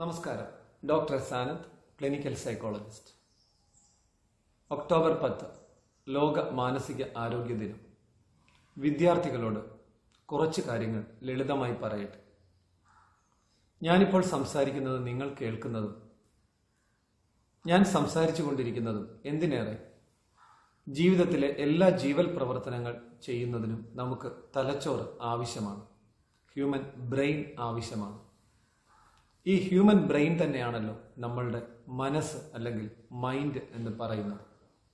നമസ്കാരം doctor Sanand clinical psychologist October പത്ത് ലോക മാനസിക ആരോഗ്യ ദിനം വിദ്യാർത്ഥികളോട് കുറച്ച് കാര്യങ്ങൾ ലളിതമായി പറയട്ടെ ഞാനിപ്പോൾ സംസാരിക്കുന്നത് നിങ്ങൾ കേൾക്കുന്നതും ഞാൻ സംസാരിച്ചു കൊണ്ടിരിക്കുന്നതും എന്തിനേറെ ജീവിതത്തിലെ എല്ലാ ജീവൽ പ്രവർത്തനങ്ങൾ ചെയ്യുന്നതിനും നമുക്ക് തലച്ചോറ് ആവശ്യമാണ് ഹ്യൂമൻ ബ്രെയിൻ ആവശ്യമാണ് ഈ ഹ്യൂമൻ ബ്രെയിൻ തന്നെയാണല്ലോ നമ്മളുടെ മനസ്സ് അല്ലെങ്കിൽ മൈൻഡ് എന്ന് പറയുന്നത്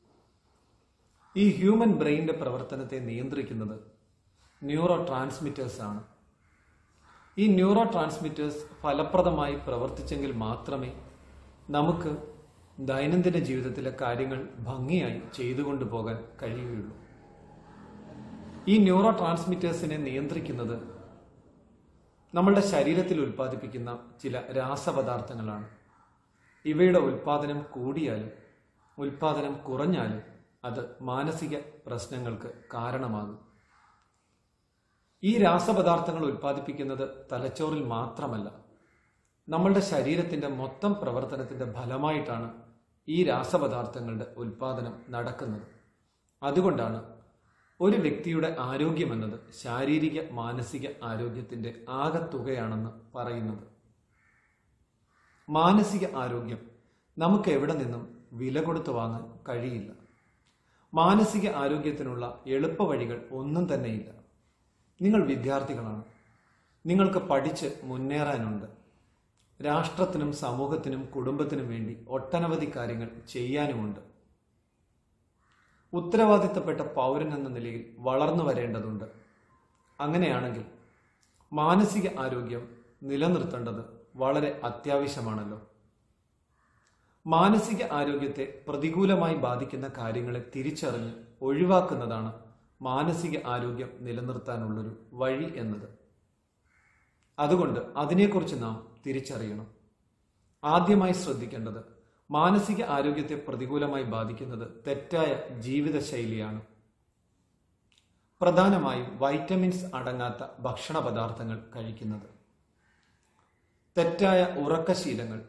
ഈ ഹ്യൂമൻ ബ്രെയിനിന്റെ പ്രവർത്തനത്തെ നിയന്ത്രിക്കുന്നത് ന്യൂറോ ട്രാൻസ്മിറ്റേഴ്സ് ആണ് ഈ ന്യൂറോ ട്രാൻസ്മിറ്റേഴ്സ് ഫലപ്രദമായി പ്രവർത്തിച്ചെങ്കിൽ മാത്രമേ നമുക്ക് ദൈനംദിന ജീവിതത്തിലെ കാര്യങ്ങൾ ഭംഗിയായി ചെയ്തുകൊണ്ടു പോകാൻ കഴിയുകയുള്ളൂ ഈ ന്യൂറോ ട്രാൻസ്മിറ്റേഴ്സിനെ നിയന്ത്രിക്കുന്നത് നമ്മളുടെ ശരീരത്തിൽ ഉൽപ്പാദിപ്പിക്കുന്ന ചില രാസപദാർത്ഥങ്ങളാണ് ഇവയുടെ ഉൽപാദനം കൂടിയാലും ഉൽപാദനം കുറഞ്ഞാലും അത് മാനസിക പ്രശ്നങ്ങൾക്ക് കാരണമാകും ഈ രാസപദാർത്ഥങ്ങൾ ഉൽപ്പാദിപ്പിക്കുന്നത് തലച്ചോറിൽ മാത്രമല്ല നമ്മളുടെ ശരീരത്തിന്റെ മൊത്തം പ്രവർത്തനത്തിന്റെ ഫലമായിട്ടാണ് ഈ രാസപദാർത്ഥങ്ങളുടെ ഉൽപാദനം നടക്കുന്നത് അതുകൊണ്ടാണ് ഒരു വ്യക്തിയുടെ ആരോഗ്യം എന്നത് ശാരീരിക മാനസിക ആരോഗ്യത്തിന്റെ ആകത്തുകയാണെന്ന് പറയുന്നത് മാനസിക ആരോഗ്യം നമുക്ക് എവിടെ നിന്നും വില കൊടുത്തു വാങ്ങാൻ കഴിയില്ല മാനസിക ആരോഗ്യത്തിനുള്ള എളുപ്പ വഴികൾ ഒന്നും തന്നെയില്ല നിങ്ങൾ വിദ്യാർത്ഥികളാണ് നിങ്ങൾക്ക് പഠിച്ച് മുന്നേറാനുണ്ട് രാഷ്ട്രത്തിനും സമൂഹത്തിനും കുടുംബത്തിനും വേണ്ടി ഒട്ടനവധി കാര്യങ്ങൾ ചെയ്യാനുമുണ്ട് ഉത്തരവാദിത്തപ്പെട്ട പൗരൻ എന്ന നിലയിൽ വളർന്നു വരേണ്ടതുണ്ട് അങ്ങനെയാണെങ്കിൽ മാനസിക ആരോഗ്യം നിലനിർത്തേണ്ടത് വളരെ അത്യാവശ്യമാണല്ലോ മാനസിക ആരോഗ്യത്തെ പ്രതികൂലമായി ബാധിക്കുന്ന കാര്യങ്ങളെ തിരിച്ചറിഞ്ഞ് ഒഴിവാക്കുന്നതാണ് മാനസിക ആരോഗ്യം നിലനിർത്താനുള്ളൊരു വഴി എന്നത് അതുകൊണ്ട് അതിനെക്കുറിച്ച് നാം തിരിച്ചറിയണം ആദ്യമായി ശ്രദ്ധിക്കേണ്ടത് മാനസിക ആരോഗ്യത്തെ പ്രതികൂലമായി ബാധിക്കുന്നത് തെറ്റായ ജീവിതശൈലിയാണ് പ്രധാനമായും വൈറ്റമിൻസ് അടങ്ങാത്ത ഭക്ഷണ പദാർത്ഥങ്ങൾ കഴിക്കുന്നത് തെറ്റായ ഉറക്കശീലങ്ങൾ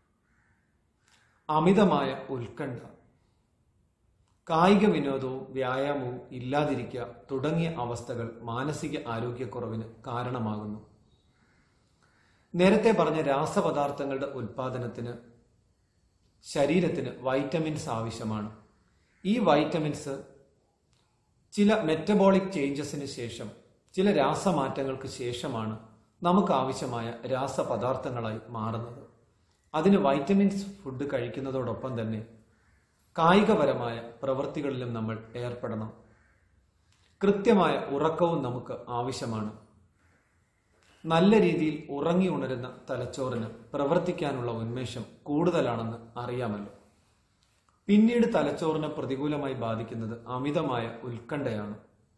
അമിതമായ ഉത്കണ്ഠ കായിക വിനോദവും വ്യായാമവും ഇല്ലാതിരിക്കുക തുടങ്ങിയ അവസ്ഥകൾ മാനസിക ആരോഗ്യക്കുറവിന് കാരണമാകുന്നു നേരത്തെ പറഞ്ഞ രാസപദാർത്ഥങ്ങളുടെ ഉൽപാദനത്തിന് ശരീരത്തിന് വൈറ്റമിൻസ് ആവശ്യമാണ് ഈ വൈറ്റമിൻസ് ചില മെറ്റബോളിക് ചേഞ്ചസിന് ശേഷം ചില രാസമാറ്റങ്ങൾക്ക് ശേഷമാണ് നമുക്ക് ആവശ്യമായ രാസപദാർത്ഥങ്ങളായി മാറുന്നത് അതിന് വൈറ്റമിൻസ് ഫുഡ് കഴിക്കുന്നതോടൊപ്പം തന്നെ കായികപരമായ പ്രവൃത്തികളിലും നമ്മൾ ഏർപ്പെടണം കൃത്യമായ ഉറക്കവും നമുക്ക് ആവശ്യമാണ് നല്ല രീതിയിൽ ഉറങ്ങി ഉണരുന്ന തലച്ചോറിന് പ്രവർത്തിക്കാനുള്ള ഉന്മേഷം കൂടുതലാണെന്ന് അറിയാമല്ലോ പിന്നീട് തലച്ചോറിനെ പ്രതികൂലമായി ബാധിക്കുന്നത് അമിതമായ ഉത്കണ്ഠയാണ്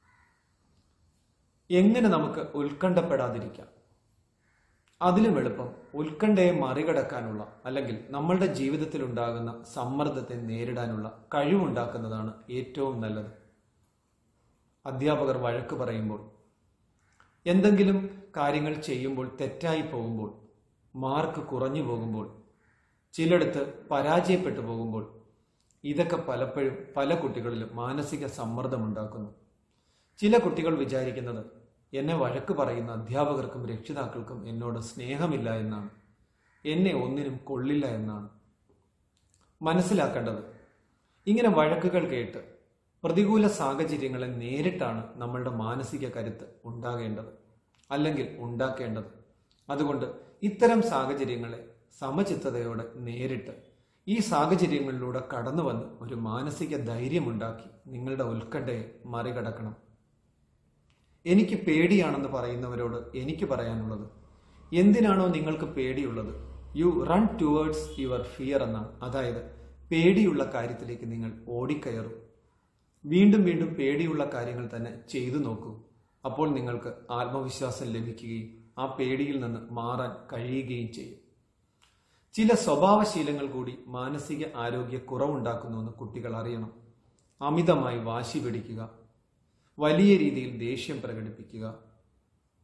എങ്ങനെ നമുക്ക് ഉത്കണ്ഠപ്പെടാതിരിക്കാം അതിലും എളുപ്പം ഉത്കണ്ഠയെ മറികടക്കാനുള്ള അല്ലെങ്കിൽ നമ്മളുടെ ജീവിതത്തിൽ ഉണ്ടാകുന്ന സമ്മർദ്ദത്തെ നേരിടാനുള്ള കഴിവുണ്ടാക്കുന്നതാണ് ഏറ്റവും നല്ലത് അധ്യാപകർ വഴക്ക് പറയുമ്പോൾ എന്തെങ്കിലും കാര്യങ്ങൾ ചെയ്യുമ്പോൾ തെറ്റായി പോകുമ്പോൾ മാർക്ക് കുറഞ്ഞു പോകുമ്പോൾ ചിലയിടത്ത് പരാജയപ്പെട്ടു പോകുമ്പോൾ ഇതൊക്കെ പലപ്പോഴും പല കുട്ടികളിലും മാനസിക സമ്മർദ്ദമുണ്ടാക്കുന്നു ചില കുട്ടികൾ വിചാരിക്കുന്നത് എന്നെ വഴക്ക് പറയുന്ന അധ്യാപകർക്കും രക്ഷിതാക്കൾക്കും എന്നോട് സ്നേഹമില്ല എന്നാണ് എന്നെ ഒന്നിനും കൊള്ളില്ല എന്നാണ് മനസ്സിലാക്കേണ്ടത് ഇങ്ങനെ വഴക്കുകൾ കേട്ട് പ്രതികൂല സാഹചര്യങ്ങളെ നേരിട്ടാണ് നമ്മളുടെ മാനസിക കരുത്ത് ഉണ്ടാകേണ്ടത് അല്ലെങ്കിൽ ഉണ്ടാക്കേണ്ടത് അതുകൊണ്ട് ഇത്തരം സാഹചര്യങ്ങളെ സമചിത്തതയോടെ നേരിട്ട് ഈ സാഹചര്യങ്ങളിലൂടെ കടന്നു വന്ന് ഒരു മാനസിക ധൈര്യമുണ്ടാക്കി നിങ്ങളുടെ ഉത്കണ്ഠയെ മറികടക്കണം എനിക്ക് പേടിയാണെന്ന് പറയുന്നവരോട് എനിക്ക് പറയാനുള്ളത് എന്തിനാണോ നിങ്ങൾക്ക് പേടിയുള്ളത് you run towards your fear എന്നാണ് അതായത് പേടിയുള്ള കാര്യത്തിലേക്ക് നിങ്ങൾ ഓടിക്കയറും വീണ്ടും വീണ്ടും പേടിയുള്ള കാര്യങ്ങൾ തന്നെ ചെയ്തു നോക്കൂ അപ്പോൾ നിങ്ങൾക്ക് ആത്മവിശ്വാസം ലഭിക്കുകയും ആ പേടിയിൽ നിന്ന് മാറാൻ കഴിയുകയും ചെയ്യും ചില സ്വഭാവശീലങ്ങൾ കൂടി മാനസിക ആരോഗ്യ കുറവുണ്ടാക്കുന്നുവെന്ന് കുട്ടികൾ അറിയണം അമിതമായി വാശി പിടിക്കുക വലിയ രീതിയിൽ ദേഷ്യം പ്രകടിപ്പിക്കുക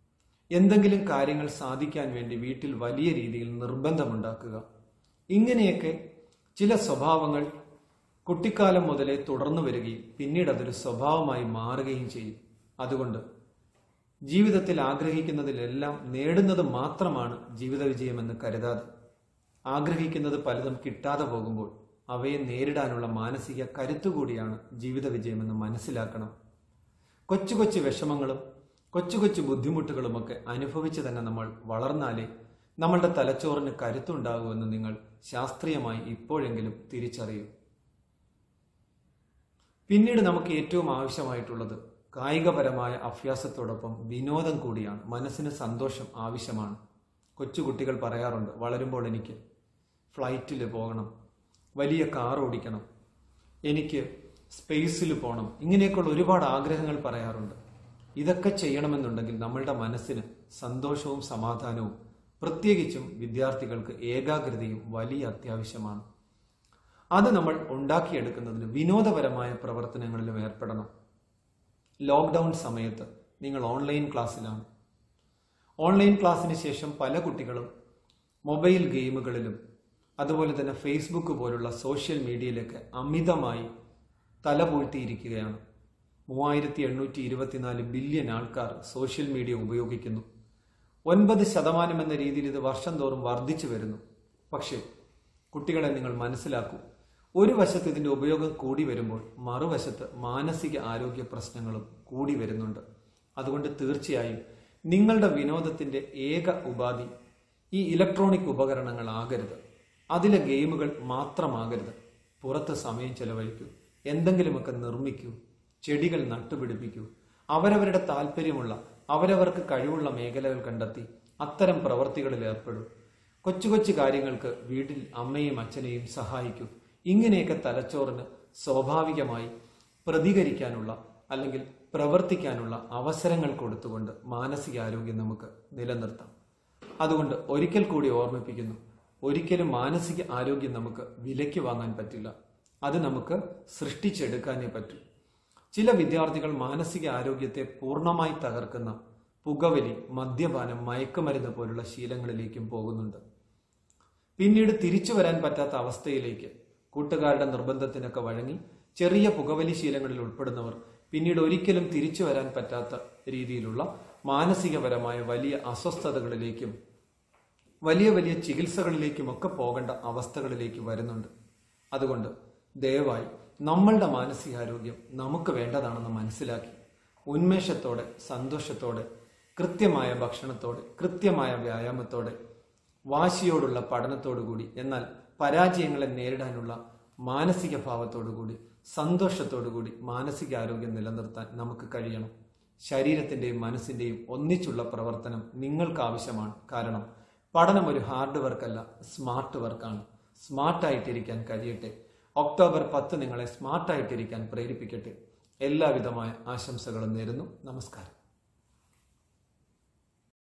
എന്തെങ്കിലും കാര്യങ്ങൾ സാധിക്കാൻ വേണ്ടി വീട്ടിൽ വലിയ രീതിയിൽ നിർബന്ധമുണ്ടാക്കുക ഇങ്ങനെയൊക്കെ ചില സ്വഭാവങ്ങൾ കുട്ടിക്കാലം മുതലേ തുടർന്നു വരികയും പിന്നീട് അതൊരു സ്വഭാവമായി മാറുകയും ചെയ്യും അതുകൊണ്ട് ജീവിതത്തിൽ ആഗ്രഹിക്കുന്നതിലെല്ലാം നേടുന്നത് മാത്രമാണ് ജീവിത വിജയമെന്ന് കരുതാതെ ആഗ്രഹിക്കുന്നത് പലതും കിട്ടാതെ പോകുമ്പോൾ അവയെ നേരിടാനുള്ള മാനസിക കരുത്തുകൂടിയാണ് ജീവിത വിജയമെന്ന് മനസ്സിലാക്കണം കൊച്ചു കൊച്ചു വിഷമങ്ങളും കൊച്ചു കൊച്ചു ബുദ്ധിമുട്ടുകളുമൊക്കെ അനുഭവിച്ച് തന്നെ നമ്മൾ വളർന്നാലേ നമ്മളുടെ തലച്ചോറിന് കരുത്തുണ്ടാകുമെന്ന് നിങ്ങൾ ശാസ്ത്രീയമായി ഇപ്പോഴെങ്കിലും തിരിച്ചറിയൂ പിന്നീട് നമുക്ക് ഏറ്റവും ആവശ്യമായിട്ടുള്ളത് കായികപരമായ അഭ്യാസത്തോടൊപ്പം വിനോദം കൂടിയാണ് മനസ്സിന് സന്തോഷം ആവശ്യമാണ് കൊച്ചുകുട്ടികൾ പറയാറുണ്ട് വളരുമ്പോൾ എനിക്ക് ഫ്ലൈറ്റിൽ പോകണം വലിയ കാർ ഓടിക്കണം എനിക്ക് സ്പേസിൽ പോകണം ഇങ്ങനെയൊക്കെയുള്ള ഒരുപാട് ആഗ്രഹങ്ങൾ പറയാറുണ്ട് ഇതൊക്കെ ചെയ്യണമെന്നുണ്ടെങ്കിൽ നമ്മളുടെ മനസ്സിന് സന്തോഷവും സമാധാനവും പ്രത്യേകിച്ചും വിദ്യാർത്ഥികൾക്ക് ഏകാഗ്രതയും വലിയ അത്യാവശ്യമാണ് അത് നമ്മൾ ഉണ്ടാക്കിയെടുക്കുന്നതിന് വിനോദപരമായ പ്രവർത്തനങ്ങളിലും ഏർപ്പെടണം ലോക്ക്ഡൗൺ സമയത്ത് നിങ്ങൾ ഓൺലൈൻ ക്ലാസ്സിലാണ് ഓൺലൈൻ ക്ലാസ്സിന് ശേഷം പല കുട്ടികളും മൊബൈൽ ഗെയിമുകളിലും അതുപോലെ തന്നെ ഫേസ്ബുക്ക് പോലുള്ള സോഷ്യൽ മീഡിയയിലൊക്കെ അമിതമായി തലപൂഴ്ത്തിയിരിക്കുകയാണ് മൂവായിരത്തി എണ്ണൂറ്റി ഇരുപത്തിനാല് ബില്യൺ ആൾക്കാർ സോഷ്യൽ മീഡിയ ഉപയോഗിക്കുന്നു ഒൻപത് ശതമാനം എന്ന രീതിയിൽ ഇത് വർഷം തോറും വർദ്ധിച്ചു വരുന്നു പക്ഷേ കുട്ടികളെ നിങ്ങൾ മനസ്സിലാക്കൂ ഒരു വശത്ത് ഇതിന്റെ ഉപയോഗം കൂടി വരുമ്പോൾ മറുവശത്ത് മാനസിക ആരോഗ്യ പ്രശ്നങ്ങളും കൂടി വരുന്നുണ്ട് അതുകൊണ്ട് തീർച്ചയായും നിങ്ങളുടെ വിനോദത്തിന്റെ ഏക ഉപാധി ഈ ഇലക്ട്രോണിക് ഉപകരണങ്ങളാകരുത് അതിലെ ഗെയിമുകൾ മാത്രമാകരുത് പുറത്ത് സമയം ചെലവഴിക്കൂ എന്തെങ്കിലുമൊക്കെ നിർമ്മിക്കൂ ചെടികൾ നട്ടുപിടിപ്പിക്കൂ അവരവരുടെ താല്പര്യമുള്ള അവരവർക്ക് കഴിവുള്ള മേഖലകൾ കണ്ടെത്തി അത്തരം പ്രവർത്തികളിൽ ഏർപ്പെടൂ കൊച്ചു കൊച്ചു കാര്യങ്ങൾക്ക് വീട്ടിൽ അമ്മയും അച്ഛനെയും സഹായിക്കൂ ഇങ്ങനെയൊക്കെ തലച്ചോറിന് സ്വാഭാവികമായി പ്രതികരിക്കാനുള്ള അല്ലെങ്കിൽ പ്രവർത്തിക്കാനുള്ള അവസരങ്ങൾ കൊടുത്തുകൊണ്ട് മാനസികാരോഗ്യം നമുക്ക് നിലനിർത്താം അതുകൊണ്ട് ഒരിക്കൽ കൂടി ഓർമ്മിപ്പിക്കുന്നു ഒരിക്കലും മാനസിക ആരോഗ്യം നമുക്ക് വിലയ്ക്ക് വാങ്ങാൻ പറ്റില്ല അത് നമുക്ക് സൃഷ്ടിച്ചെടുക്കാനേ പറ്റൂ ചില വിദ്യാർത്ഥികൾ മാനസിക ആരോഗ്യത്തെ പൂർണ്ണമായി തകർക്കുന്ന പുകവലി മദ്യപാനം മയക്കുമരുന്ന് പോലുള്ള ശീലങ്ങളിലേക്കും പോകുന്നുണ്ട് പിന്നീട് തിരിച്ചു വരാൻ പറ്റാത്ത അവസ്ഥയിലേക്ക് കൂട്ടുകാരുടെ നിർബന്ധത്തിനൊക്കെ വഴങ്ങി ചെറിയ പുകവലി ശീലങ്ങളിൽ ഉൾപ്പെടുന്നവർ പിന്നീട് ഒരിക്കലും തിരിച്ചു വരാൻ പറ്റാത്ത രീതിയിലുള്ള മാനസികപരമായ വലിയ അസ്വസ്ഥതകളിലേക്കും വലിയ വലിയ ചികിത്സകളിലേക്കുമൊക്കെ പോകേണ്ട അവസ്ഥകളിലേക്ക് വരുന്നുണ്ട് അതുകൊണ്ട് ദയവായി നമ്മളുടെ മാനസികാരോഗ്യം നമുക്ക് വേണ്ടതാണെന്ന് മനസ്സിലാക്കി ഉന്മേഷത്തോടെ സന്തോഷത്തോടെ കൃത്യമായ ഭക്ഷണത്തോടെ കൃത്യമായ വ്യായാമത്തോടെ വാശിയോടുള്ള പഠനത്തോടുകൂടി എന്നാൽ പരാജയങ്ങളെ നേരിടാനുള്ള മാനസിക ഭാവത്തോടുകൂടി സന്തോഷത്തോടുകൂടി മാനസികാരോഗ്യം നിലനിർത്താൻ നമുക്ക് കഴിയണം ശരീരത്തിന്റെയും മനസ്സിന്റെയും ഒന്നിച്ചുള്ള പ്രവർത്തനം നിങ്ങൾക്ക് ആവശ്യമാണ് കാരണം പഠനം ഒരു ഹാർഡ് വർക്കല്ല സ്മാർട്ട് വർക്കാണ് സ്മാർട്ടായിട്ടിരിക്കാൻ കഴിയട്ടെ ഒക്ടോബർ പത്ത് നിങ്ങളെ സ്മാർട്ടായിട്ടിരിക്കാൻ പ്രേരിപ്പിക്കട്ടെ എല്ലാവിധമായ ആശംസകളും നേരുന്നു നമസ്കാരം